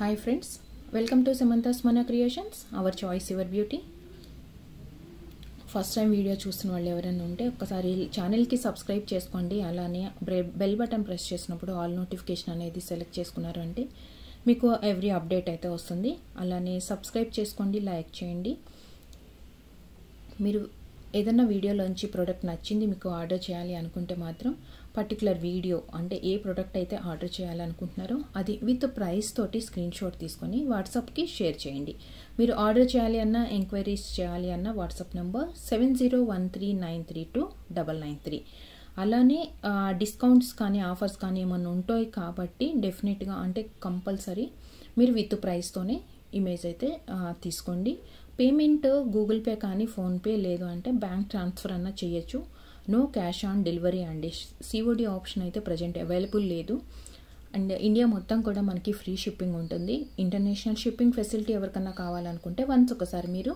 hi friends welcome to Samantha's మన creations our choice your beauty first time video చూస్తున్న వాళ్ళు ఎవరైనా ఉంటే ఒక్కసారి ఛానల్కి సబ్స్క్రైబ్ చేసుకోండి అలానే బెల్ బటన్ ప్రెస్ చేసినప్పుడు ఆల్ నోటిఫికేషన్ అనేది సెలెక్ట్ చేసుకున్నారు అంటే మీకు ఎవ్రీ అప్డేట్ అయితే వస్తుంది అలానే సబ్స్క్రైబ్ చేసుకోండి లైక్ చేయండి మీరు ఏదైనా వీడియోలోంచి ప్రోడక్ట్ నచ్చింది మీకు ఆర్డర్ చేయాలి అనుకుంటే మాత్రం పర్టికులర్ వీడియో అంటే ఏ ప్రోడక్ట్ అయితే ఆర్డర్ చేయాలనుకుంటున్నారో అది విత్ ప్రైస్ తోటి స్క్రీన్ షాట్ తీసుకొని వాట్సాప్కి షేర్ చేయండి మీరు ఆర్డర్ చేయాలి అన్న ఎంక్వైరీస్ చేయాలి అన్న WhatsApp number seven zero one three nine three two double nine three అలానే డిస్కౌంట్స్ కానీ ఆఫర్స్ కానీ ఏమన్నా ఉంటాయి కాబట్టి డెఫినెట్గా అంటే కంపల్సరీ మీరు విత్ ప్రైస్తోనే ఇమేజ్ అయితే తీసుకోండి పేమెంట్ గూగుల్ పే కానీ ఫోన్పే లేదు అంటే బ్యాంక్ ట్రాన్స్ఫర్ అన్న చేయొచ్చు నో క్యాష్ ఆన్ డెలివరీ అండి సిఓడి ఆప్షన్ అయితే ప్రజెంట్ అవైలబుల్ లేదు అండ్ ఇండియా మొత్తం కూడా మనకి ఫ్రీ షిప్పింగ్ ఉంటుంది ఇంటర్నేషనల్ షిప్పింగ్ ఫెసిలిటీ ఎవరికన్నా కావాలనుకుంటే వన్స్ ఒకసారి మీరు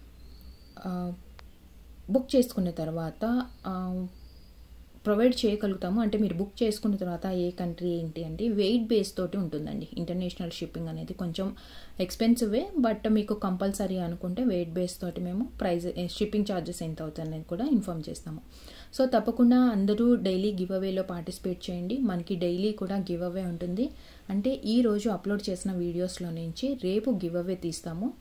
బుక్ చేసుకున్న తర్వాత ప్రొవైడ్ చేయగలుగుతాము అంటే మీరు బుక్ చేసుకున్న తర్వాత ఏ కంట్రీ ఏంటి అంటే వెయిట్ బేస్ తోటి ఉంటుందండి ఇంటర్నేషనల్ షిప్పింగ్ అనేది కొంచెం ఎక్స్పెన్సివే బట్ మీకు కంపల్సరీ అనుకుంటే వెయిట్ బేస్ తోటి మేము ప్రైజ్ షిప్పింగ్ ఛార్జెస్ ఎంత అవుతుంది అనేది కూడా ఇన్ఫామ్ చేస్తాము సో తప్పకుండా అందరూ డైలీ గివ్ అవేలో పార్టిసిపేట్ చేయండి మనకి డైలీ కూడా గివ్ అవే ఉంటుంది అంటే ఈ రోజు అప్లోడ్ చేసిన వీడియోస్లో నుంచి రేపు గివ్ అవే తీస్తాము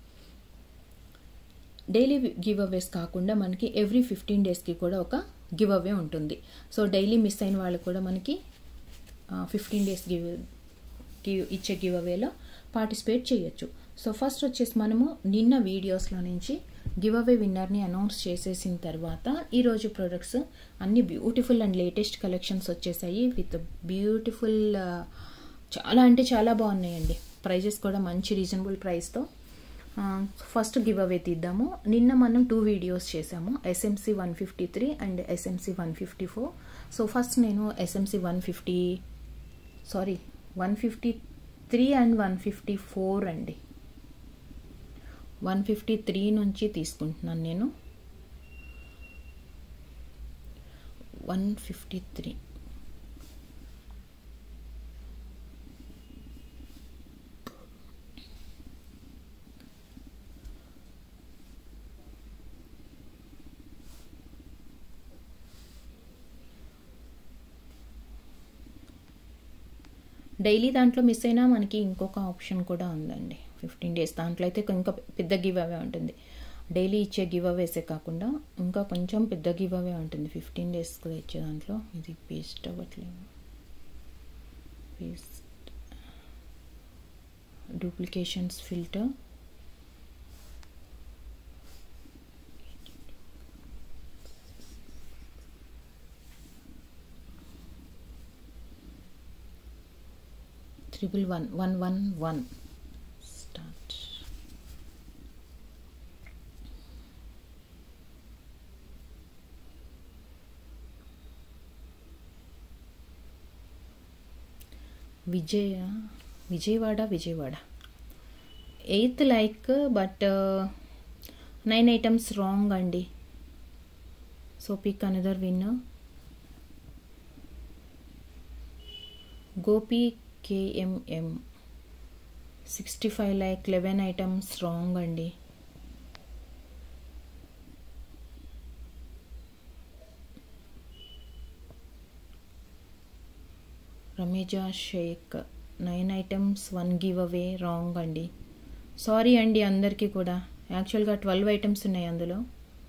డైలీ గివ్ అవేస్ కాకుండా మనకి ఎవ్రీ ఫిఫ్టీన్ డేస్కి కూడా ఒక గివ్ అవే ఉంటుంది సో డైలీ మిస్ అయిన వాళ్ళు కూడా మనకి ఫిఫ్టీన్ డేస్ గివ్ గివ్ ఇచ్చే గివ్ అవేలో పార్టిసిపేట్ చేయొచ్చు సో ఫస్ట్ వచ్చేసి మనము నిన్న వీడియోస్లో నుంచి గివ్ అవే విన్నర్ని అనౌన్స్ చేసేసిన తర్వాత ఈరోజు ప్రొడక్ట్స్ అన్ని బ్యూటిఫుల్ అండ్ లేటెస్ట్ కలెక్షన్స్ వచ్చేసాయి విత్ బ్యూటిఫుల్ చాలా అంటే చాలా బాగున్నాయండి ప్రైజెస్ కూడా మంచి రీజనబుల్ ప్రైస్తో ఫస్ట్ గివ్ అవే తీద్దాము నిన్న మనం టూ వీడియోస్ చేసాము SMC one fifty three and SMC one fifty four so first నేను SMC one fifty sorry one fifty three and one fifty four అండి వన్ ఫిఫ్టీ త్రీ నుంచి తీసుకుంటున్నాను నేను వన్ ఫిఫ్టీ త్రీ డైలీ దాంట్లో miss అయినా మనకి ఇంకొక ఆప్షన్ కూడా ఉందండి ఫిఫ్టీన్ డేస్ దాంట్లో అయితే ఇంకా పెద్ద గివ్ అవే ఉంటుంది డైలీ ఇచ్చే గివ్ అవేసే కాకుండా ఇంకా కొంచెం పెద్ద గివ్ అవే ఉంటుంది ఫిఫ్టీన్ డేస్కి ఇచ్చే దాంట్లో ఇది పేస్ట్ అవ్వట్లేదు paste duplications filter triple one one one one start Vijaya Vijayawada Vijayawada eighth like but nine items wrong అండి so pick another winner Gopi KMM sixty five like eleven items wrong అండి Rameeja Shaik nine items one giveaway wrong అండి sorry అండి అందరికీ కూడా యాక్చువల్గా twelve items ఉన్నాయి అందులో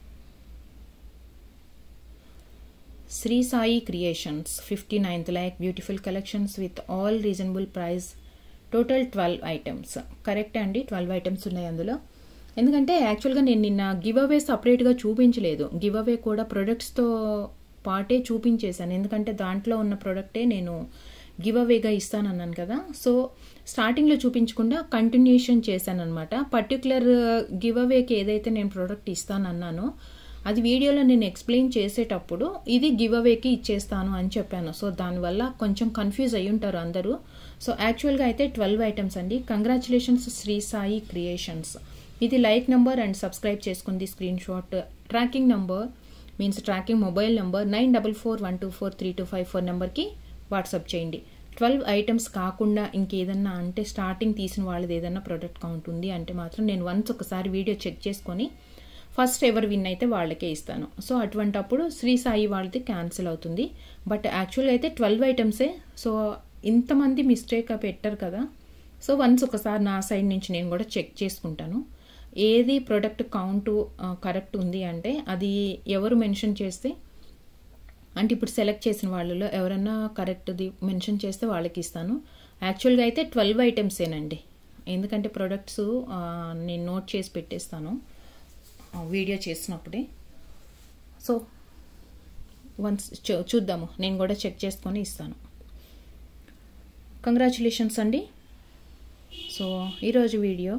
Sri Sai creations fifty ninth like beautiful collections with all reasonable price total twelve items correct అండి twelve items ఉన్నాయి అందులో ఎందుకంటే యాక్చువల్గా నేను నిన్న గివ్ అవే సపరేట్గా చూపించలేదు గివ్ అవే కూడా ప్రొడక్ట్స్తో పాటే చూపించేశాను ఎందుకంటే దాంట్లో ఉన్న ప్రొడక్టే నేను గివ్ అవేగా ఇస్తానన్నాను కదా సో స్టార్టింగ్లో చూపించకుండా కంటిన్యూషన్ చేశాను అనమాట పర్టికులర్ గివ్ అవేకి ఏదైతే నేను ప్రోడక్ట్ ఇస్తానన్నానో అది వీడియోలో నేను ఎక్స్ప్లెయిన్ చేసేటప్పుడు ఇది గివ్ అవేకి ఇచ్చేస్తాను అని చెప్పాను సో దానివల్ల కొంచెం కన్ఫ్యూజ్ అయి ఉంటారు అందరూ సో యాక్చువల్గా అయితే ట్వెల్వ్ ఐటమ్స్ అండి కంగ్రాచులేషన్స్ శ్రీ సాయి క్రియేషన్స్ ఇది లైక్ నెంబర్ అండ్ సబ్స్క్రైబ్ చేసుకుంది screenshot tracking number means tracking mobile number nine double four one two four three two five four నెంబర్కి వాట్సాప్ చేయండి ట్వెల్వ్ ఐటమ్స్ కాకుండా ఇంకేదన్నా అంటే స్టార్టింగ్ తీసిన వాళ్ళది ఏదన్నా ప్రొడక్ట్ కౌంట్ ఉంది అంటే మాత్రం నేను వన్స్ ఒకసారి వీడియో చెక్ చేసుకొని ఫస్ట్ ఎవరు విన్ అయితే వాళ్ళకే ఇస్తాను సో అటువంటప్పుడు శ్రీ సాయి వాళ్ళది క్యాన్సిల్ అవుతుంది బట్ యాక్చువల్గా అయితే ట్వెల్వ్ ఐటమ్సే సో ఇంతమంది మిస్టేక్ పెట్టారు కదా సో వన్స్ ఒకసారి నా సైడ్ నుంచి నేను కూడా చెక్ చేసుకుంటాను ఏది ప్రొడక్ట్ కౌంట్ కరెక్ట్ ఉంది అంటే అది ఎవరు మెన్షన్ చేస్తే అంటే ఇప్పుడు సెలెక్ట్ చేసిన వాళ్ళలో ఎవరన్నా కరెక్ట్ది మెన్షన్ చేస్తే వాళ్ళకి ఇస్తాను యాక్చువల్గా అయితే ట్వెల్వ్ ఐటమ్సేనండి ఎందుకంటే ప్రొడక్ట్స్ నేను నోట్ చేసి పెట్టేస్తాను వీడియో చేసినప్పుడే సో వన్స్ చూద్దాము నేను కూడా చెక్ చేసుకొని ఇస్తాను కంగ్రాచులేషన్స్ అండి సో ఈరోజు వీడియో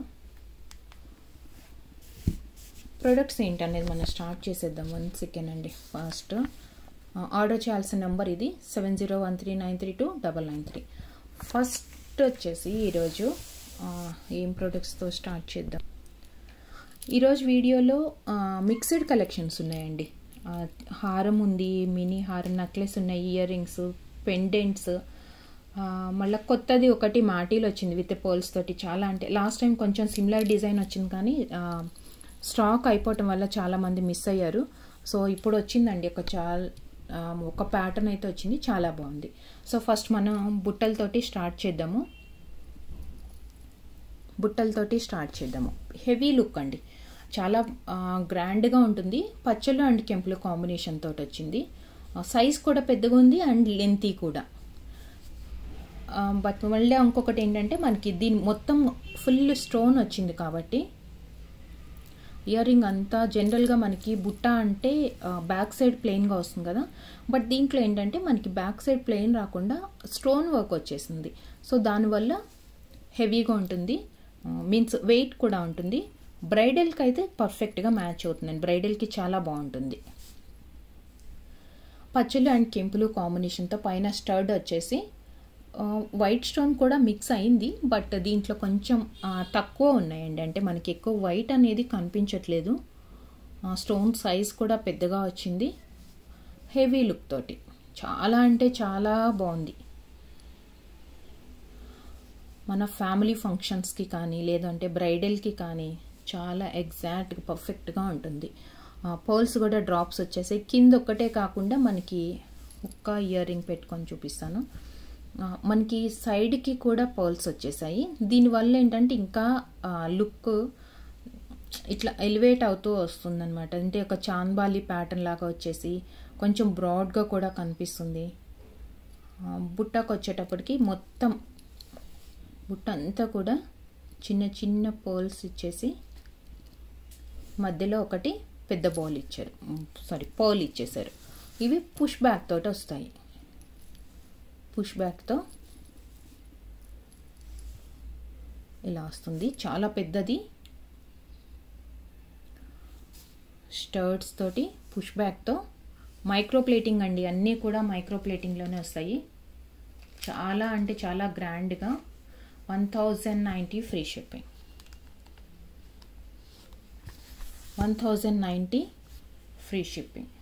ప్రొడక్ట్స్ ఏంటనేది మనం స్టార్ట్ చేసేద్దాం వన్ సెకండ్ అండి ఫస్ట్ ఆర్డర్ చేయాల్సిన నెంబర్ ఇది seven zero one three nine three two double nine three first వచ్చేసి ఈరోజు ఏం ప్రొడక్ట్స్తో స్టార్ట్ చేద్దాం ఈరోజు వీడియోలో మిక్స్డ్ కలెక్షన్స్ ఉన్నాయండి హారం ఉంది మినీ హారం నెక్లెస్ ఉన్నాయి ఇయర్ రింగ్స్ పెండెంట్స్ మళ్ళీ కొత్తది ఒకటి మాటీలు వచ్చింది విత్ పోల్స్ తోటి చాలా అంటే లాస్ట్ టైం కొంచెం సిమిలర్ డిజైన్ వచ్చింది కానీ స్టాక్ అయిపోవటం వల్ల చాలామంది మిస్ అయ్యారు సో ఇప్పుడు వచ్చిందండి ఒక చాలా ఒక ప్యాటర్న్ అయితే వచ్చింది చాలా బాగుంది సో ఫస్ట్ మనం బుట్టలతోటి స్టార్ట్ చేద్దాము బుట్టలతోటి స్టార్ట్ చేద్దాము హెవీ లుక్ అండి చాలా గ్రాండ్గా ఉంటుంది పచ్చలు అండ్ కెంపులు కాంబినేషన్ తోటి వచ్చింది సైజ్ కూడా పెద్దగా ఉంది అండ్ లెంతీ కూడా బట్ మళ్ళీ ఇంకొకటి ఏంటంటే మనకి దీని మొత్తం ఫుల్ స్టోన్ వచ్చింది కాబట్టి ఇయర్ రింగ్ అంతా జనరల్గా మనకి బుట్ట అంటే బ్యాక్ సైడ్ ప్లెయిన్గా వస్తుంది కదా బట్ దీంట్లో ఏంటంటే మనకి బ్యాక్ సైడ్ ప్లెయిన్ రాకుండా స్టోన్ వర్క్ వచ్చేసింది సో దానివల్ల హెవీగా ఉంటుంది మీన్స్ వెయిట్ కూడా ఉంటుంది బ్రైడల్కి అయితే పర్ఫెక్ట్గా మ్యాచ్ అవుతుందండి బ్రైడల్కి చాలా బాగుంటుంది పచ్చలు అండ్ కెంపులు కాంబినేషన్తో పైన స్టర్డ్ వచ్చేసి వైట్ స్టోన్ కూడా మిక్స్ అయింది బట్ దీంట్లో కొంచెం తక్కువ ఉన్నాయండి అంటే మనకి ఎక్కువ వైట్ అనేది కనిపించట్లేదు స్టోన్ సైజ్ కూడా పెద్దగా వచ్చింది హెవీ లుక్ తోటి చాలా అంటే చాలా బాగుంది మన ఫ్యామిలీ ఫంక్షన్స్కి కానీ లేదంటే బ్రైడల్కి కానీ చాలా ఎగ్జాక్ట్గా పర్ఫెక్ట్గా ఉంటుంది పర్ల్స్ కూడా డ్రాప్స్ వచ్చేసాయి కింద ఒక్కటే కాకుండా మనకి ఒక్క ఇయర్ రింగ్ పెట్టుకొని చూపిస్తాను మనకి సైడ్కి కూడా పర్ల్స్ వచ్చేసాయి దీనివల్ల ఏంటంటే ఇంకా లుక్ ఇట్లా ఎలివేట్ అవుతూ వస్తుందన్నమాట అంటే ఒక చాన్బాలి ప్యాటర్న్ లాగా వచ్చేసి కొంచెం బ్రాడ్గా కూడా కనిపిస్తుంది బుట్టకు వచ్చేటప్పటికి మొత్తం బుట్ట అంతా కూడా చిన్న చిన్న పోల్స్ ఇచ్చేసి మధ్యలో ఒకటి పెద్ద బౌల్ ఇచ్చారు సారీ పోల్ ఇచ్చేసారు ఇవి పుష్ బ్యాక్ తోటి వస్తాయి పుష్ బ్యాక్తో ఇలా వస్తుంది చాలా పెద్దది స్టర్ట్స్ తోటి పుష్ బ్యాక్తో మైక్రో ప్లేటింగ్ అండి అన్నీ కూడా మైక్రో ప్లేటింగ్లోనే వస్తాయి చాలా అంటే చాలా గ్రాండ్గా one thousand ninety free shipping one thousand ninety free shipping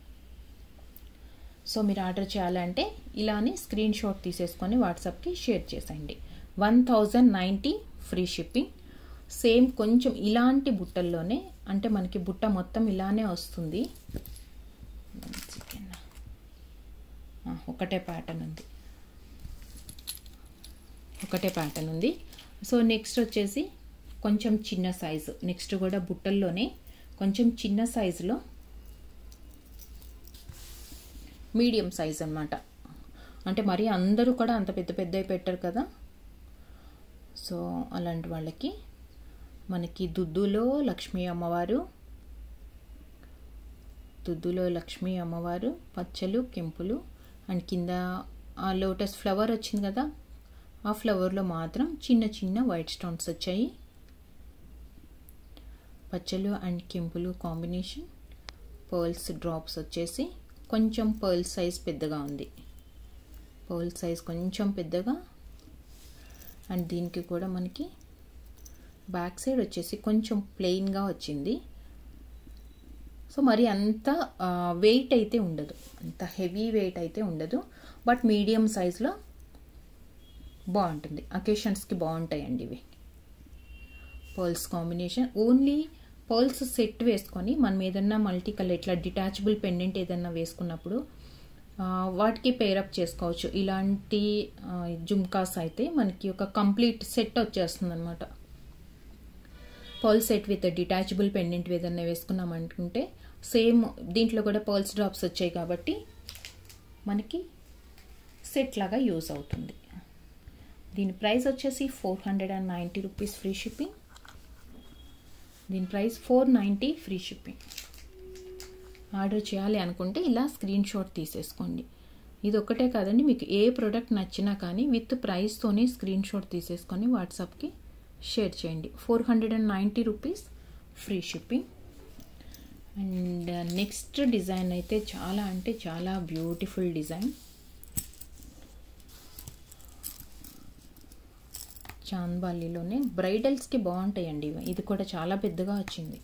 so మీరు ఆర్డర్ చేయాలంటే ఇలానే స్క్రీన్ షాట్ తీసేసుకొని వాట్సాప్కి షేర్ చేసేయండి one thousand ninety free shipping same కొంచెం ఇలాంటి బుట్టల్లోనే అంటే మనకి బుట్ట మొత్తం ఇలానే వస్తుంది ఒకటే ప్యాటర్న్ ఉంది ఒకటే ప్యాటర్న్ ఉంది సో నెక్స్ట్ వచ్చేసి కొంచెం చిన్న సైజు నెక్స్ట్ కూడా బుట్టల్లోనే కొంచెం చిన్న సైజులో మీడియం సైజ్ అనమాట అంటే మరి అందరూ కూడా అంత పెద్ద పెద్దవి పెట్టారు కదా సో అలాంటి వాళ్ళకి మనకి దుద్దులో లక్ష్మీ అమ్మవారు దుద్దులో లక్ష్మీ అమ్మవారు పచ్చలు కెంపులు అండ్ కింద ఆ లోటస్ ఫ్లవర్ వచ్చింది కదా ఆ ఫ్లవర్లో మాత్రం చిన్న చిన్న వైట్ స్టోన్స్ వచ్చాయి పచ్చలు అండ్ కెంపులు కాంబినేషన్ పర్ల్స్ డ్రాప్స్ వచ్చేసి కొంచెం పర్ల్ సైజ్ పెద్దగా ఉంది పర్ల్ సైజ్ కొంచెం పెద్దగా అండ్ దీనికి కూడా మనకి బ్యాక్ సైడ్ వచ్చేసి కొంచెం ప్లెయిన్గా వచ్చింది సో మరి అంత వెయిట్ అయితే ఉండదు అంత హెవీ వెయిట్ అయితే ఉండదు బట్ మీడియం సైజులో బాగుంటుంది అకేషన్స్కి బాగుంటాయండి ఇవి pearls combination only pearls set వేసుకొని మనం ఏదన్నా మల్టీ కలర్ ఇట్లా డిటాచబుల్ పెండెంట్ ఏదన్నా వేసుకున్నప్పుడు వాటికి పేరప్ చేసుకోవచ్చు ఇలాంటి జుమ్కాస్ అయితే మనకి ఒక కంప్లీట్ సెట్ వచ్చేస్తుంది అనమాట pearl set with detachable pendant ఏదన్నా వేసుకున్నాం అనుకుంటే సేమ్ దీంట్లో కూడా పర్ల్స్ డ్రాప్స్ వచ్చాయి కాబట్టి మనకి సెట్ లాగా యూజ్ అవుతుంది దీని ప్రైస్ వచ్చేసి four hundred and ninety rupees free shipping దీని price four ninety free shipping order చేయాలి అనుకుంటే ఇలా స్క్రీన్ షాట్ తీసేసుకోండి ఇది ఒక్కటే కాదండి మీకు ఏ ప్రోడక్ట్ నచ్చినా కానీ విత్ ప్రైస్తోనే స్క్రీన్ షాట్ తీసేసుకొని వాట్సాప్కి షేర్ చేయండి four hundred and ninety rupees free shipping and next design అయితే చాలా అంటే చాలా బ్యూటిఫుల్ డిజైన్ చాంద్బాలిలోనే బ్రైడల్స్కి బాగుంటాయండి ఇవి ఇది కూడా చాలా పెద్దగా వచ్చింది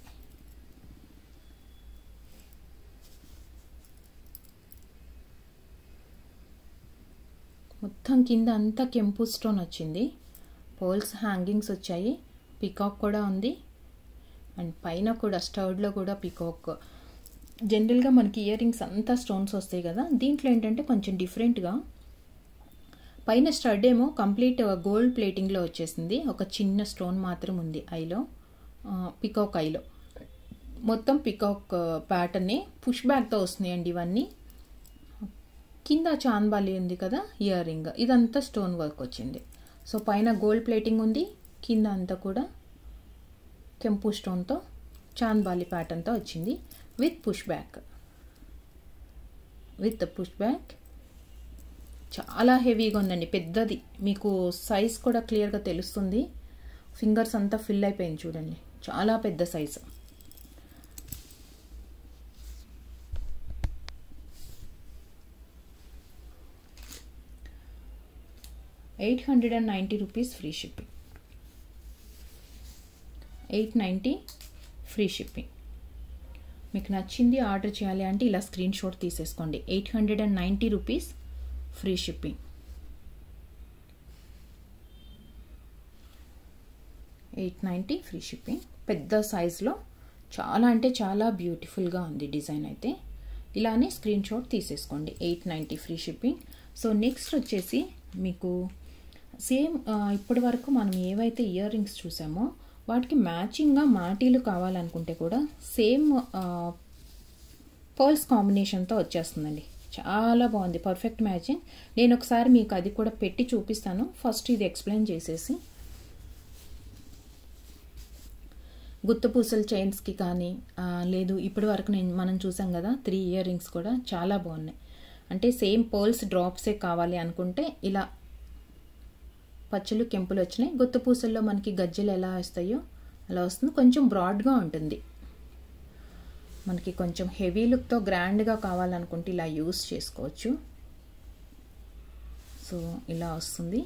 మొత్తం కింద అంతా కెంపు స్టోన్ వచ్చింది పోల్స్ హ్యాంగింగ్స్ వచ్చాయి పికాక్ కూడా ఉంది అండ్ పైన కూడా స్టర్డ్లో కూడా పికాక్ జనరల్గా మనకి ఇయర్ రింగ్స్ అంతా స్టోన్స్ వస్తాయి కదా దీంట్లో ఏంటంటే కొంచెం డిఫరెంట్గా పైన స్టడ్ ఏమో కంప్లీట్ గోల్డ్ ప్లేటింగ్లో వచ్చేసింది ఒక చిన్న స్టోన్ మాత్రం ఉంది ఐలో పికాక్ ఐలో మొత్తం పికాక్ ప్యాటర్నే పుష్ బ్యాక్తో వస్తున్నాయండి ఇవన్నీ కింద చాంద్బాలి ఉంది కదా ఇయర్ రింగ్ ఇదంతా స్టోన్ వర్క్ వచ్చింది సో పైన గోల్డ్ ప్లేటింగ్ ఉంది కింద అంతా కూడా కెంపు స్టోన్తో చాంద్బాలి ప్యాటర్న్తో వచ్చింది with push back with push back చాలా హెవీగా ఉందండి పెద్దది మీకు సైజ్ కూడా క్లియర్గా తెలుస్తుంది ఫింగర్స్ అంతా ఫిల్ అయిపోయింది చూడండి చాలా పెద్ద size eight hundred and ninety rupees free shipping eight ninety free shipping మీకు నచ్చింది ఆర్డర్ చేయాలి అంటే ఇలా స్క్రీన్ షాట్ తీసేసుకోండి eight hundred and ninety rupees free shipping eight ninety free shipping పెద్ద సైజులో చాలా అంటే చాలా బ్యూటిఫుల్గా ఉంది డిజైన్ అయితే ఇలానే స్క్రీన్ షాట్ తీసేసుకోండి eight ninety free shipping so next వచ్చేసి మీకు సేమ్ ఇప్పటి వరకు మనం ఏవైతే ఇయర్ రింగ్స్ చూసామో వాటికి మ్యాచింగ్గా మాటీలు కావాలనుకుంటే కూడా సేమ్ పర్ల్స్ కాంబినేషన్తో వచ్చేస్తుందండి చాలా బాగుంది పర్ఫెక్ట్ మ్యాచింగ్ నేను ఒకసారి మీకు అది కూడా పెట్టి చూపిస్తాను ఫస్ట్ ఇది ఎక్స్ప్లెయిన్ చేసేసి గుత్తపూసల చైన్స్కి కానీ లేదు ఇప్పటి వరకు నేను మనం చూసాం కదా త్రీ ఇయర్ రింగ్స్ కూడా చాలా బాగున్నాయి అంటే సేమ్ పర్ల్స్ డ్రాప్సే కావాలి అనుకుంటే ఇలా పచ్చలు కెంపులు వచ్చినాయి గుత్తపూసల్లో మనకి గజ్జలు ఎలా వస్తాయో అలా వస్తుంది కొంచెం బ్రాడ్గా ఉంటుంది మనకి కొంచెం హెవీ లుక్తో గ్రాండ్గా కావాలనుకుంటే ఇలా యూస్ చేసుకోవచ్చు సో ఇలా వస్తుంది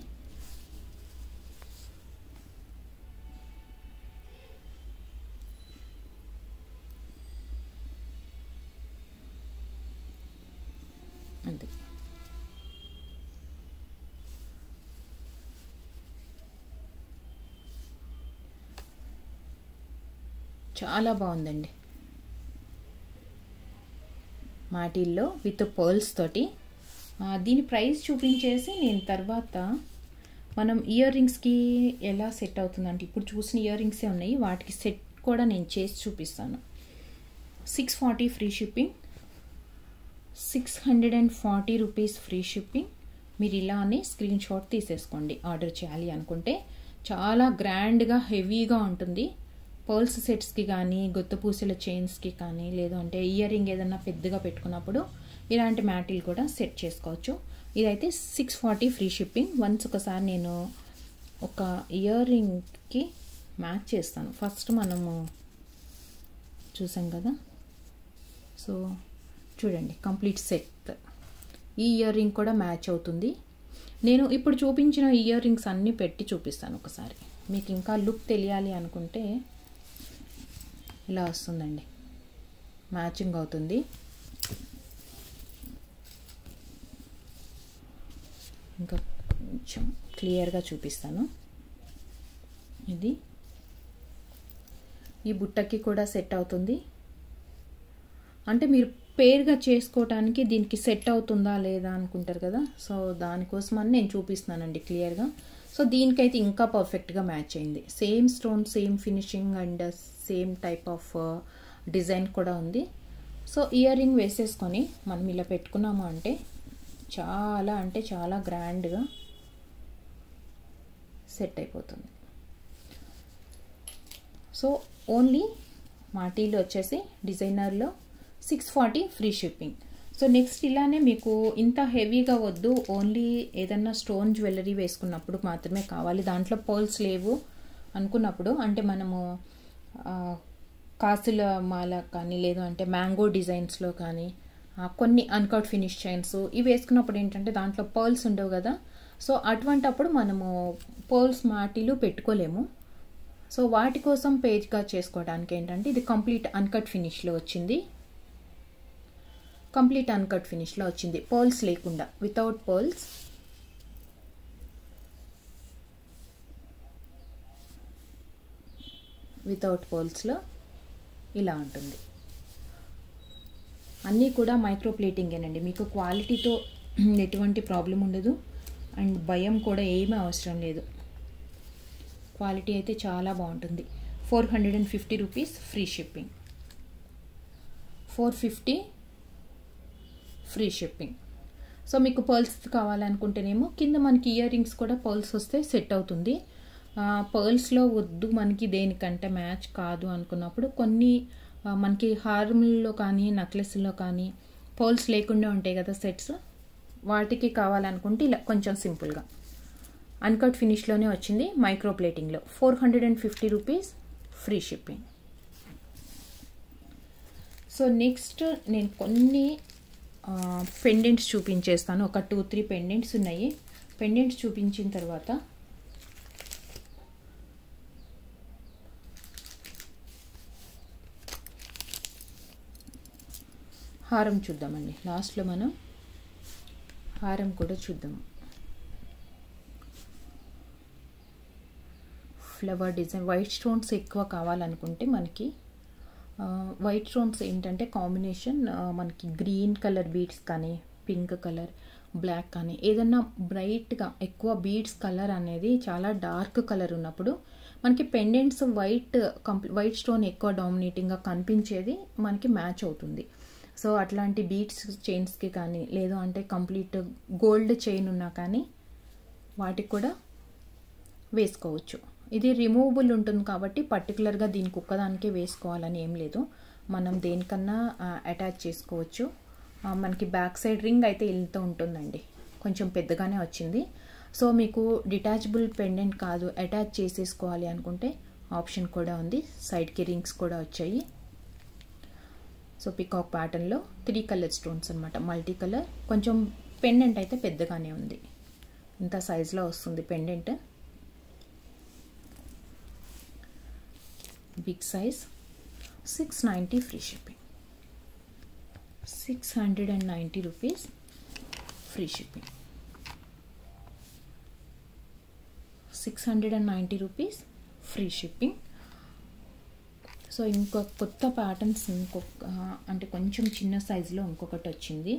అంతే చాలా బాగుందండి మాటిల్లో విత్ పర్ల్స్ తోటి దీని ప్రైస్ చూపించేసి నేను తర్వాత మనం ఇయర్ రింగ్స్కి ఎలా సెట్ అవుతుందంటే ఇప్పుడు చూసిన ఇయర్ రింగ్సే ఉన్నాయి వాటికి సెట్ కూడా నేను చేసి చూపిస్తాను six forty free shipping six hundred and forty rupees free shipping మీరు ఇలానే స్క్రీన్ షాట్ తీసేసుకోండి ఆర్డర్ చేయాలి అనుకుంటే చాలా గ్రాండ్గా హెవీగా ఉంటుంది పర్ల్స్ సెట్స్కి కానీ గుత్తపూసల చైన్స్కి కానీ లేదంటే ఇయర్ రింగ్ ఏదన్నా పెద్దగా పెట్టుకున్నప్పుడు ఇలాంటి మ్యాటిల్ కూడా సెట్ చేసుకోవచ్చు ఇదైతే six forty free shipping once ఒకసారి నేను ఒక ఇయర్ రింగ్కి మ్యాచ్ చేస్తాను ఫస్ట్ మనము చూసాం కదా సో చూడండి కంప్లీట్ సెట్ ఈ ఇయర్ రింగ్ కూడా మ్యాచ్ అవుతుంది నేను ఇప్పుడు చూపించిన ఇయర్ రింగ్స్ అన్నీ పెట్టి చూపిస్తాను ఒకసారి మీకు ఇంకా లుక్ తెలియాలి అనుకుంటే ఇలా వస్తుందండి మ్యాచింగ్ అవుతుంది ఇంకా కొంచెం క్లియర్గా చూపిస్తాను ఇది ఈ బుట్టకి కూడా సెట్ అవుతుంది అంటే మీరు పేరుగా చేసుకోవటానికి దీనికి సెట్ అవుతుందా లేదా అనుకుంటారు కదా సో దానికోసం అని నేను చూపిస్తున్నానండి క్లియర్గా సో దీనికైతే ఇంకా పర్ఫెక్ట్గా మ్యాచ్ అయింది same stone same finishing and same type of design కూడా ఉంది సో ఇయర్ రింగ్ వేసేసుకొని మనం ఇలా పెట్టుకున్నాము అంటే చాలా అంటే చాలా గ్రాండ్గా సెట్ అయిపోతుంది సో ఓన్లీ మాటీలో వచ్చేసి డిజైనర్లో six forty free shipping so next ఇలానే మీకు ఇంత హెవీగా వద్దు ఓన్లీ ఏదన్నా స్టోన్ జ్యువెలరీ వేసుకున్నప్పుడు మాత్రమే కావాలి దాంట్లో పర్ల్స్ లేవు అనుకున్నప్పుడు అంటే మనము కాసుల మాల కానీ లేదు అంటే మ్యాంగో డిజైన్స్లో కానీ కొన్ని అన్కట్ ఫినిష్ చైన్స్ ఇవి వేసుకున్నప్పుడు ఏంటంటే దాంట్లో పర్ల్స్ ఉండవు కదా సో అటువంటప్పుడు మనము పర్ల్స్ మాటిలు పెట్టుకోలేము సో వాటి కోసం పేజ్గా చేసుకోవడానికి ఏంటంటే ఇది కంప్లీట్ అన్కట్ ఫినిష్లో వచ్చింది కంప్లీట్ అన్కట్ ఫినిష్లో వచ్చింది పర్ల్స్ లేకుండా వితౌట్ పర్ల్స్ వితౌట్ పర్ల్స్లో ఇలా ఉంటుంది అన్నీ కూడా మైక్రో ప్లేటింగేనండి మీకు క్వాలిటీతో ఎటువంటి ప్రాబ్లం ఉండదు అండ్ భయం కూడా ఏమీ అవసరం లేదు క్వాలిటీ అయితే చాలా బాగుంటుంది four hundred and fifty rupees free shipping four fifty free shipping so మీకు పర్ల్స్ కావాలనుకుంటేనేమో కింద మనకి ఇయర్ రింగ్స్ కూడా పర్ల్స్ వస్తే సెట్ అవుతుంది పర్ల్స్లో వద్దు మనకి దేనికంటే మ్యాచ్ కాదు అనుకున్నప్పుడు కొన్ని మనకి హార్ముల్లో కానీ నెక్లెస్లో కానీ పర్ల్స్ లేకుండా ఉంటాయి కదా సెట్స్ వాటికి కావాలనుకుంటే ఇలా కొంచెం సింపుల్గా అన్కట్ ఫినిష్లోనే వచ్చింది మైక్రో ప్లేటింగ్లో four hundred and fifty rupees free shipping so next నేను కొన్ని పెండెంట్స్ చూపించేస్తాను ఒక టూ త్రీ పెండెంట్స్ ఉన్నాయి పెండెంట్స్ చూపించిన తర్వాత హారం చూద్దామండి లాస్ట్లో మనం హారం కూడా చూద్దాము ఫ్లవర్ డిజైన్ వైట్ స్టోన్స్ ఎక్కువ కావాలనుకుంటే మనకి వైట్ స్టోన్స్ ఏంటంటే కాంబినేషన్ మనకి గ్రీన్ కలర్ బీడ్స్ కానీ పింక్ కలర్ బ్లాక్ కానీ ఏదన్నా బ్రైట్గా ఎక్కువ బీడ్స్ కలర్ అనేది చాలా డార్క్ కలర్ ఉన్నప్పుడు మనకి పెండెంట్స్ వైట్ కంప్లీ వైట్ స్టోన్ ఎక్కువ డామినేటింగ్గా కనిపించేది మనకి మ్యాచ్ అవుతుంది సో అట్లాంటి బీడ్స్ చైన్స్కి కానీ లేదు అంటే కంప్లీట్ గోల్డ్ చైన్ ఉన్నా కానీ వాటికి కూడా వేసుకోవచ్చు ఇది రిమూవబుల్ ఉంటుంది కాబట్టి పర్టికులర్గా దీనికి ఒక్కదానికే వేసుకోవాలని ఏం లేదు మనం దేనికన్నా అటాచ్ చేసుకోవచ్చు మనకి బ్యాక్ సైడ్ రింగ్ అయితే ఇంత ఉంటుందండి కొంచెం పెద్దగానే వచ్చింది సో మీకు డిటాచబుల్ పెండెంట్ కాదు అటాచ్ చేసేసుకోవాలి అనుకుంటే ఆప్షన్ కూడా ఉంది సైడ్కి రింగ్స్ కూడా వచ్చాయి సో పికాక్ ప్యాటర్న్లో త్రీ కలర్ స్టోన్స్ అనమాట మల్టీ కలర్ కొంచెం పెండెంట్ అయితే పెద్దగానే ఉంది ఇంత సైజులో వస్తుంది pendant big size six ninety free shipping six hundred and ninety rupees free shipping six hundred and ninety rupees free shipping so ఇంకొక కొత్త ప్యాటర్న్స్ ఇంకొక అంటే కొంచెం చిన్న సైజులో ఇంకొకటి వచ్చింది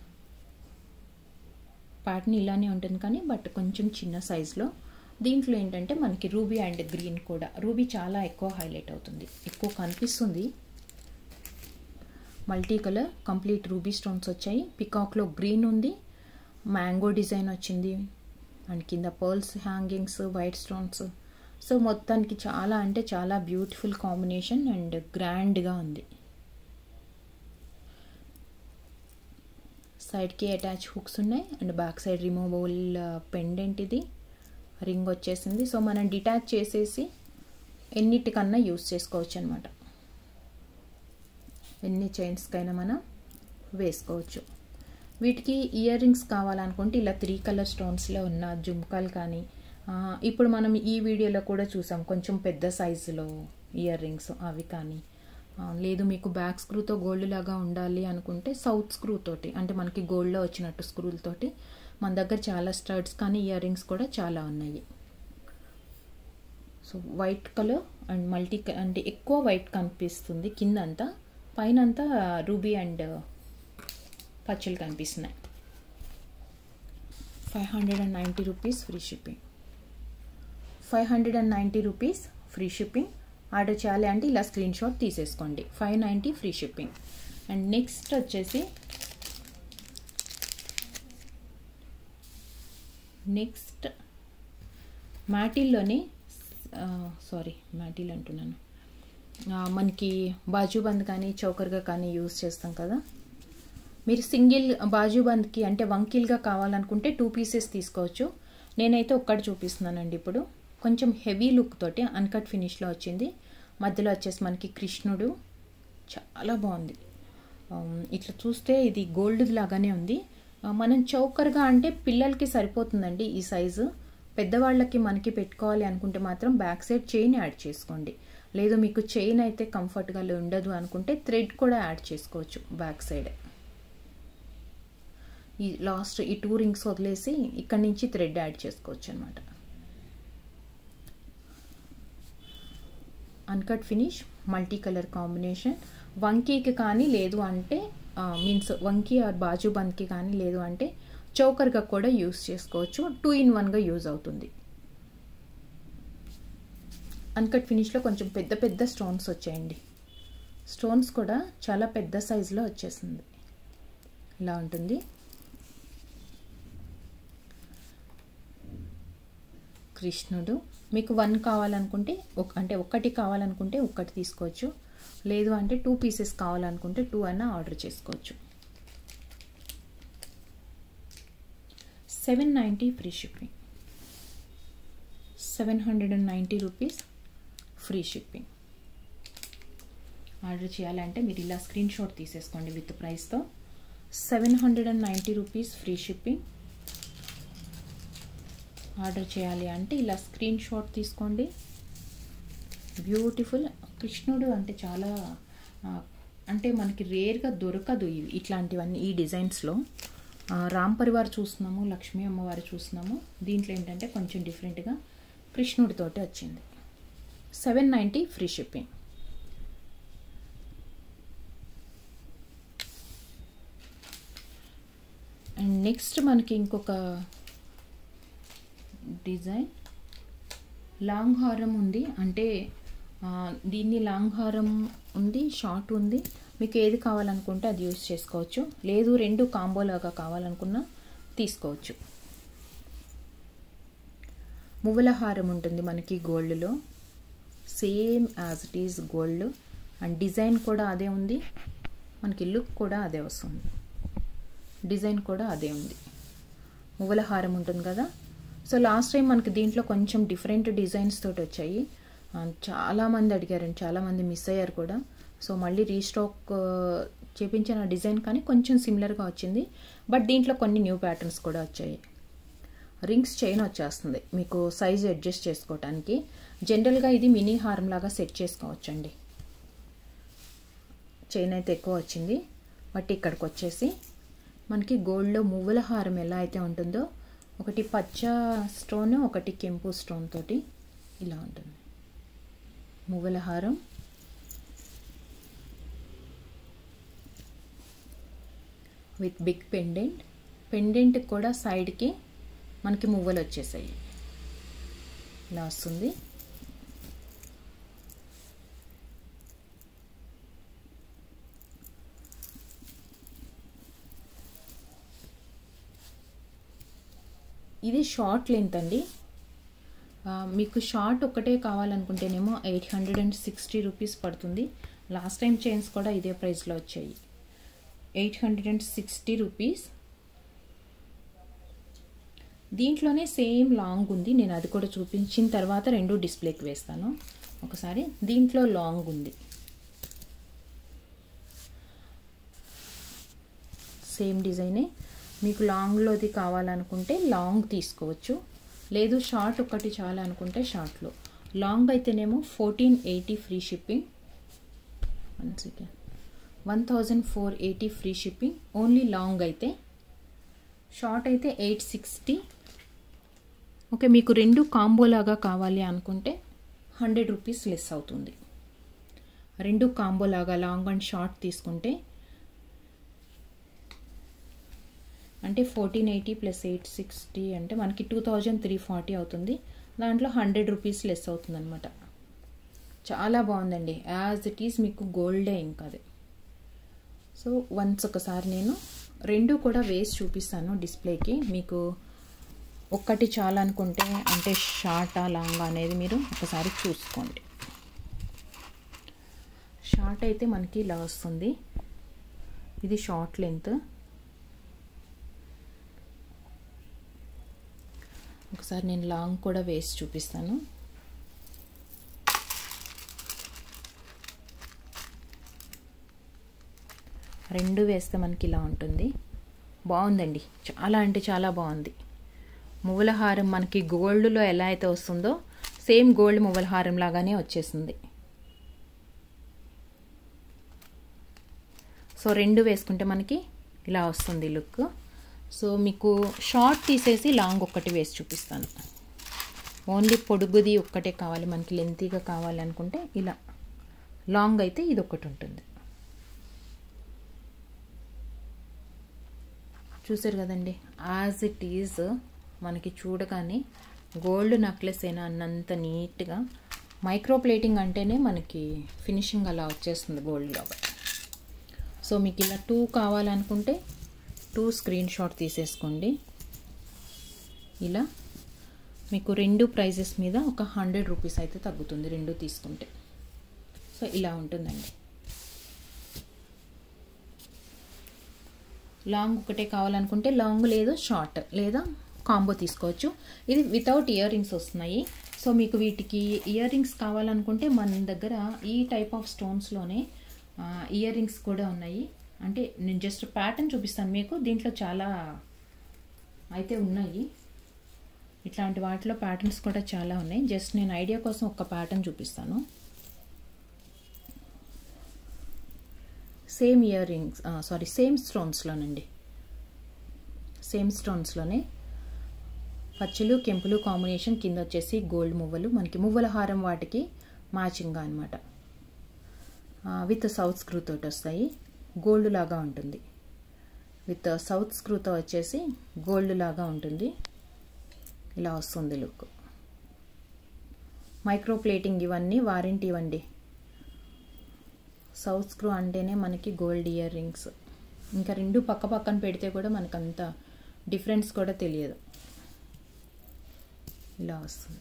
ప్యాటర్న్ ఇలానే ఉంటుంది కానీ బట్ కొంచెం చిన్న సైజులో దీంట్లో ఏంటంటే మనకి రూబీ అండ్ గ్రీన్ కూడా రూబీ చాలా ఎక్కువ హైలైట్ అవుతుంది ఎక్కువ కనిపిస్తుంది multi colour complete ruby stones వచ్చాయి పికాక్లో గ్రీన్ ఉంది మ్యాంగో డిజైన్ వచ్చింది అండ్ కింద pearls hangings white stones so మొత్తానికి చాలా అంటే చాలా బ్యూటిఫుల్ కాంబినేషన్ అండ్ గ్రాండ్గా ఉంది సైడ్కి అటాచ్ హుక్స్ ఉన్నాయి and back side removable pendant ఇది రింగ్ వచ్చేసింది సో మనం డిటాచ్ చేసేసి ఎన్నిటికన్నా యూస్ చేసుకోవచ్చు అనమాట ఎన్ని చైన్స్కైనా మనం వేసుకోవచ్చు వీటికి ఇయర్ రింగ్స్ కావాలనుకుంటే ఇలా త్రీ కలర్ స్టోన్స్లో ఉన్న జుమ్కాలు కానీ ఇప్పుడు మనం ఈ వీడియోలో కూడా చూసాం కొంచెం పెద్ద సైజులో ఇయర్ రింగ్స్ అవి కానీ లేదు మీకు బ్యాక్ స్క్రూతో గోల్డ్ లాగా ఉండాలి అనుకుంటే సౌత్ స్క్రూ తోటి అంటే మనకి గోల్డ్లో వచ్చినట్టు స్క్రూలతోటి మన దగ్గర చాలా స్టడ్స్ కానీ ఇయర్ రింగ్స్ కూడా చాలా ఉన్నాయి so white colour and multi అంటే ఎక్కువ వైట్ కనిపిస్తుంది కింద అంతా పైన అంతా రూబీ అండ్ పచ్చలు కనిపిస్తున్నాయి five hundred and ninety rupees free shipping five hundred and ninety rupees free shipping order చేయాలి అంటే ఇలా స్క్రీన్ షాట్ తీసేసుకోండి five ninety free shipping and next వచ్చేసి నెక్స్ట్ మ్యాటిల్లోనే సారీ మ్యాటిల్ అంటున్నాను మనకి బాజుబంద్ కానీ చౌకర్గా కానీ యూస్ చేస్తాం కదా మీరు సింగిల్ బాజుబంద్కి అంటే వంకిల్గా కావాలనుకుంటే టూ పీసెస్ తీసుకోవచ్చు నేనైతే ఒక్కటి చూపిస్తున్నానండి ఇప్పుడు కొంచెం హెవీ లుక్ తోటి అన్కట్ ఫినిష్లో వచ్చింది మధ్యలో వచ్చేసి మనకి కృష్ణుడు చాలా బాగుంది ఇట్లా చూస్తే ఇది గోల్డ్ లాగానే ఉంది మనం చౌకర్గా అంటే పిల్లలకి సరిపోతుందండి ఈ సైజు పెద్దవాళ్ళకి మనకి పెట్టుకోవాలి అనుకుంటే మాత్రం బ్యాక్ సైడ్ చైన్ యాడ్ చేసుకోండి లేదు మీకు చైన్ అయితే కంఫర్ట్గా ఉండదు అనుకుంటే థ్రెడ్ కూడా యాడ్ చేసుకోవచ్చు బ్యాక్ సైడ్ ఈ లాస్ట్ ఈ టూ రింగ్స్ వదిలేసి ఇక్కడ నుంచి థ్రెడ్ యాడ్ చేసుకోవచ్చు అనమాట uncut finish multi colour combination వంకీకి కానీ లేదు అంటే మీన్స్ వంకీ ఆర్ బాజు బంద్కి కానీ లేదు అంటే చౌకర్గా కూడా యూస్ చేసుకోవచ్చు టూ ఇన్ వన్గా యూజ్ అవుతుంది అన్కట్ ఫినిష్లో కొంచెం పెద్ద పెద్ద స్టోన్స్ వచ్చాయండి స్టోన్స్ కూడా చాలా పెద్ద సైజులో వచ్చేసింది ఇలా ఉంటుంది కృష్ణుడు మీకు వన్ కావాలనుకుంటే ఒక అంటే ఒక్కటి కావాలనుకుంటే ఒక్కటి తీసుకోవచ్చు లేదు అంటే టూ పీసెస్ కావాలనుకుంటే టూ అయినా ఆర్డర్ చేసుకోవచ్చు seven ninety free shipping seven hundred and ninety rupees free shipping order చేయాలంటే మీరు ఇలా స్క్రీన్ షాట్ తీసేసుకోండి విత్ ప్రైస్తో seven hundred and ninety rupees free shipping order చేయాలి అంటే ఇలా స్క్రీన్ షాట్ తీసుకోండి బ్యూటిఫుల్ కృష్ణుడు అంటే చాలా అంటే మనకి రేర్గా దొరకదు ఇవి ఇట్లాంటివన్నీ ఈ డిజైన్స్లో రామ్ పరివార్ చూస్తున్నాము లక్ష్మీ అమ్మవారు చూస్తున్నాము దీంట్లో ఏంటంటే కొంచెం డిఫరెంట్గా కృష్ణుడితోటి వచ్చింది seven ninety free shipping and next మనకి ఇంకొక డిజైన్ లాంగ్ హారం ఉంది అంటే దీన్ని లాంగ్ హారం ఉంది షార్ట్ ఉంది మీకు ఏది కావాలనుకుంటే అది యూస్ చేసుకోవచ్చు లేదు రెండు కాంబోలాగా కావాలనుకున్నా తీసుకోవచ్చు మువ్వల హారం ఉంటుంది మనకి గోల్డ్లో same as it is gold and design కూడా అదే ఉంది మనకి లుక్ కూడా అదే వస్తుంది డిజైన్ కూడా అదే ఉంది మువ్వల హారం ఉంటుంది కదా సో లాస్ట్ టైం మనకి దీంట్లో కొంచెం డిఫరెంట్ డిజైన్స్ తోటి వచ్చాయి చాలామంది అడిగారండి చాలామంది మిస్ అయ్యారు కూడా సో మళ్ళీ రీస్టాక్ చేపించిన డిజైన్ కానీ కొంచెం సిమిలర్గా వచ్చింది బట్ దీంట్లో కొన్ని న్యూ ప్యాటర్న్స్ కూడా వచ్చాయి రింగ్స్ చైన్ వచ్చేస్తుంది మీకు సైజ్ అడ్జస్ట్ చేసుకోవటానికి జనరల్గా ఇది మినీ హారం లాగా సెట్ చేసుకోవచ్చండి చైన్ అయితే ఎక్కువ వచ్చింది బట్ ఇక్కడికి వచ్చేసి మనకి గోల్డ్లో మువ్వల హారం ఎలా అయితే ఉంటుందో ఒకటి పచ్చ స్టోన్ ఒకటి కెంపు స్టోన్ తోటి ఇలా ఉంటుంది మువ్వల హారం విత్ బిగ్ పెండెంట్ పెండెంట్ కూడా సైడ్కి మనకి మువ్వలు వచ్చేసాయి ఇలా వస్తుంది ఇది షార్ట్ లెంత్ అండి మీకు షార్ట్ ఒకటే కావాలనుకుంటేనేమో eight hundred and sixty rupees పడుతుంది లాస్ట్ టైం చైన్స్ కూడా ఇదే ప్రైస్లో వచ్చాయి eight hundred and sixty rupees దీంట్లోనే సేమ్ లాంగ్ ఉంది నేను అది కూడా చూపించిన తర్వాత రెండు డిస్ప్లేకి వేస్తాను ఒకసారి దీంట్లో లాంగ్ ఉంది సేమ్ డిజైనే మీకు లాంగ్లోది కావాలనుకుంటే లాంగ్ తీసుకోవచ్చు లేదు షార్ట్ ఒకటి చాలా అనుకుంటే షార్ట్లో లాంగ్ అయితేనేమో fourteen eighty free shipping one second one thousand four eighty free shipping only long అయితే షార్ట్ అయితే ఎయిట్ సిక్స్టీ ఓకే మీకు రెండు కాంబోలాగా కావాలి అనుకుంటే హండ్రెడ్ రూపీస్ లెస్ అవుతుంది రెండు కాంబోలాగా లాంగ్ అండ్ షార్ట్ తీసుకుంటే అంటే fourteen eighty plus eight sixty అంటే మనకి టూ థౌజండ్ త్రీ ఫార్టీ అవుతుంది దాంట్లో హండ్రెడ్ రూపీస్ లెస్ అవుతుంది అనమాట చాలా బాగుందండి యాజ్ ఇట్ ఈస్ మీకు గోల్డే ఇంకా అది సో వన్స్ ఒకసారి నేను రెండు కూడా వేసి చూపిస్తాను డిస్ప్లేకి మీకు ఒక్కటి చాలా అనుకుంటే అంటే షార్టా లాంగ్ అనేది మీరు ఒకసారి చూసుకోండి షార్ట్ అయితే మనకి ఇలా వస్తుంది ఇది షార్ట్ లెంత్ ఒకసారి నేను లాంగ్ కూడా వేసి చూపిస్తాను రెండు వేస్తే మనకి ఇలా ఉంటుంది బాగుందండి చాలా అంటే చాలా బాగుంది మువ్వల హారం మనకి గోల్డ్లో ఎలా అయితే వస్తుందో సేమ్ గోల్డ్ మువ్వల హారం లాగానే వచ్చేసింది సో రెండు వేసుకుంటే మనకి ఇలా వస్తుంది లుక్ సో మీకు షార్ట్ తీసేసి లాంగ్ ఒక్కటి వేసి చూపిస్తాను ఓన్లీ పొడుగుది ఒక్కటే కావాలి మనకి లెంతీగా కావాలి అనుకుంటే ఇలా లాంగ్ అయితే ఇది ఒకటి ఉంటుంది చూసారు కదండి యాజ్ ఇట్ ఈజ్ మనకి చూడగానే గోల్డ్ నెక్లెస్ అయినా అన్నంత నీట్గా మైక్రో ప్లేటింగ్ అంటేనే మనకి ఫినిషింగ్ అలా వచ్చేస్తుంది గోల్డ్లో సో మీకు ఇలా టూ కావాలనుకుంటే టూ స్క్రీన్ షాట్ తీసేసుకోండి ఇలా మీకు రెండు ప్రైజెస్ మీద ఒక హండ్రెడ్ రూపీస్ అయితే తగ్గుతుంది రెండు తీసుకుంటే సో ఇలా ఉంటుందండి లాంగ్ ఒకటే కావాలనుకుంటే లాంగ్ లేదు షార్ట్ లేదా కాంబో తీసుకోవచ్చు ఇది వితౌట్ ఇయర్ రింగ్స్ వస్తున్నాయి సో మీకు వీటికి ఇయర్ రింగ్స్ కావాలనుకుంటే మన దగ్గర ఈ టైప్ ఆఫ్ స్టోన్స్లోనే ఇయర్ రింగ్స్ కూడా ఉన్నాయి అంటే నేను జస్ట్ ప్యాటర్న్ చూపిస్తాను మీకు దీంట్లో చాలా అయితే ఉన్నాయి ఇట్లాంటి వాటిలో ప్యాటర్న్స్ కూడా చాలా ఉన్నాయి జస్ట్ నేను ఐడియా కోసం ఒక ప్యాటర్న్ చూపిస్తాను same earrings sorry same స్టోన్స్లోనండి సేమ్ స్టోన్స్లోనే పచ్చలు కెంపులు కాంబినేషన్ కింద వచ్చేసి గోల్డ్ మువ్వలు మనకి మువ్వల హారం వాటికి మ్యాచింగ్గా అనమాట విత్ సౌత్ స్క్రూ తోటి వస్తాయి గోల్డ్ లాగా ఉంటుంది విత్ సౌత్ స్క్రూతో వచ్చేసి గోల్డ్ లాగా ఉంటుంది ఇలా వస్తుంది లుక్ మైక్రో ప్లేటింగ్ ఇవన్నీ వారంటీ ఇవ్వండి సౌత్ స్క్రూ అంటేనే మనకి గోల్డ్ ఇయర్ రింగ్స్ ఇంకా రెండు పక్క పక్కన పెడితే కూడా మనకు అంత డిఫరెన్స్ కూడా తెలియదు ఇలా వస్తుంది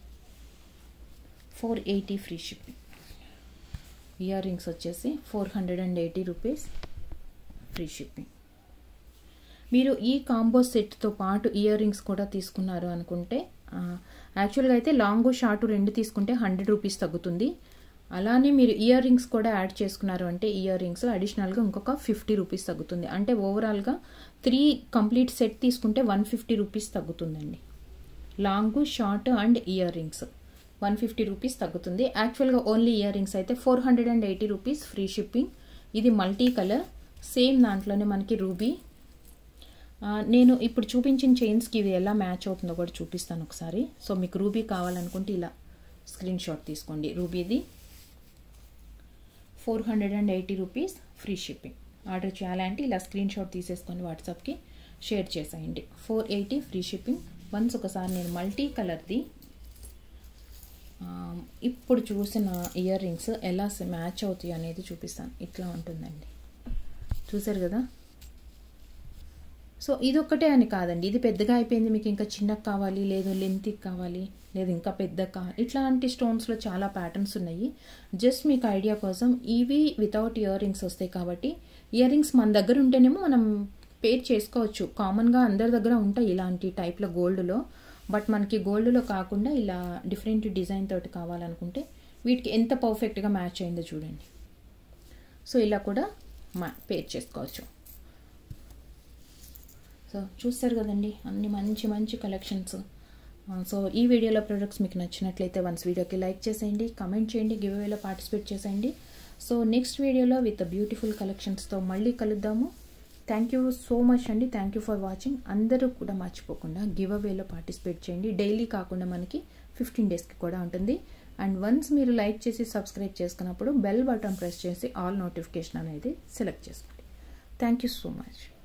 four eighty free shipping earrings వచ్చేసి four hundred and eighty rupees free shipping మీరు ఈ కాంబో సెట్తో పాటు ఇయర్ రింగ్స్ కూడా తీసుకున్నారు అనుకుంటే యాక్చువల్గా అయితే లాంగ్ షార్ట్ రెండు తీసుకుంటే హండ్రెడ్ రూపీస్ తగ్గుతుంది అలానే మీరు ఇయర్ రింగ్స్ కూడా యాడ్ చేసుకున్నారు అంటే ఇయర్ రింగ్స్ అడిషనల్గా ఇంకొక ఫిఫ్టీ రూపీస్ తగ్గుతుంది అంటే ఓవరాల్గా త్రీ కంప్లీట్ సెట్ తీసుకుంటే వన్ ఫిఫ్టీ రూపీస్ తగ్గుతుందండి long short and earrings one fifty rupees తగ్గుతుంది యాక్చువల్గా ఓన్లీ ఇయర్ రింగ్స్ అయితే four hundred and eighty rupees free shipping ఇది మల్టీ కలర్ సేమ్ దాంట్లోనే మనకి రూబీ నేను ఇప్పుడు చూపించిన చైన్స్కి ఇది ఎలా మ్యాచ్ అవుతుందో కూడా చూపిస్తాను ఒకసారి సో మీకు రూబీ కావాలనుకుంటే ఇలా స్క్రీన్ షాట్ తీసుకోండి రూబీది four hundred and eighty rupees free shipping order చేయాలంటే ఇలా స్క్రీన్ షాట్ తీసేసుకొని వాట్సాప్కి షేర్ చేసేయండి four eighty free shipping once ఒకసారి నేను మల్టీ కలర్ది ఇప్పుడు చూసిన ఇయర్ రింగ్స్ ఎలా మ్యాచ్ అవుతాయి అనేది చూపిస్తాను ఇట్లా ఉంటుందండి చూసారు కదా సో ఇదొక్కటే అని కాదండి ఇది పెద్దగా అయిపోయింది మీకు ఇంకా చిన్నగా కావాలి లేదు లెంత్కి కావాలి లేదు ఇంకా పెద్ద కావాలి ఇట్లాంటి స్టోన్స్లో చాలా ప్యాటర్న్స్ ఉన్నాయి జస్ట్ మీకు ఐడియా కోసం ఇవి వితౌట్ ఇయర్ రింగ్స్ వస్తాయి కాబట్టి ఇయర్ రింగ్స్ మన దగ్గర ఉంటేనేమో మనం పేర్ చేసుకోవచ్చు కామన్గా అందరి దగ్గర ఉంటాయి ఇలాంటి టైప్లో గోల్డ్లో బట్ మనకి గోల్డ్లో కాకుండా ఇలా డిఫరెంట్ డిజైన్ తోటి కావాలనుకుంటే వీటికి ఎంత పర్ఫెక్ట్గా మ్యాచ్ అయిందో చూడండి సో ఇలా కూడా మా పేర్ చేసుకోవచ్చు సో చూస్తారు కదండి అన్ని మంచి మంచి కలెక్షన్స్ సో ఈ వీడియోలో ప్రొడక్ట్స్ మీకు నచ్చినట్లయితే వన్స్ వీడియోకి లైక్ చేసేయండి కమెంట్ చేయండి గివ్ అవేలో పార్టిసిపేట్ చేసేయండి సో నెక్స్ట్ వీడియోలో విత్ బ్యూటిఫుల్ కలెక్షన్స్తో మళ్ళీ కలుద్దాము థ్యాంక్ యూ సో మచ్ అండి థ్యాంక్ యూ ఫర్ వాచింగ్ అందరూ కూడా మర్చిపోకుండా గివ్ అవేలో పార్టిసిపేట్ చేయండి డైలీ కాకుండా మనకి ఫిఫ్టీన్ డేస్కి కూడా ఉంటుంది అండ్ వన్స్ మీరు లైక్ చేసి సబ్స్క్రైబ్ చేసుకున్నప్పుడు బెల్ బటన్ ప్రెస్ చేసి ఆల్ నోటిఫికేషన్ అనేది సెలెక్ట్ చేసుకోండి థ్యాంక్ యూ సో మచ్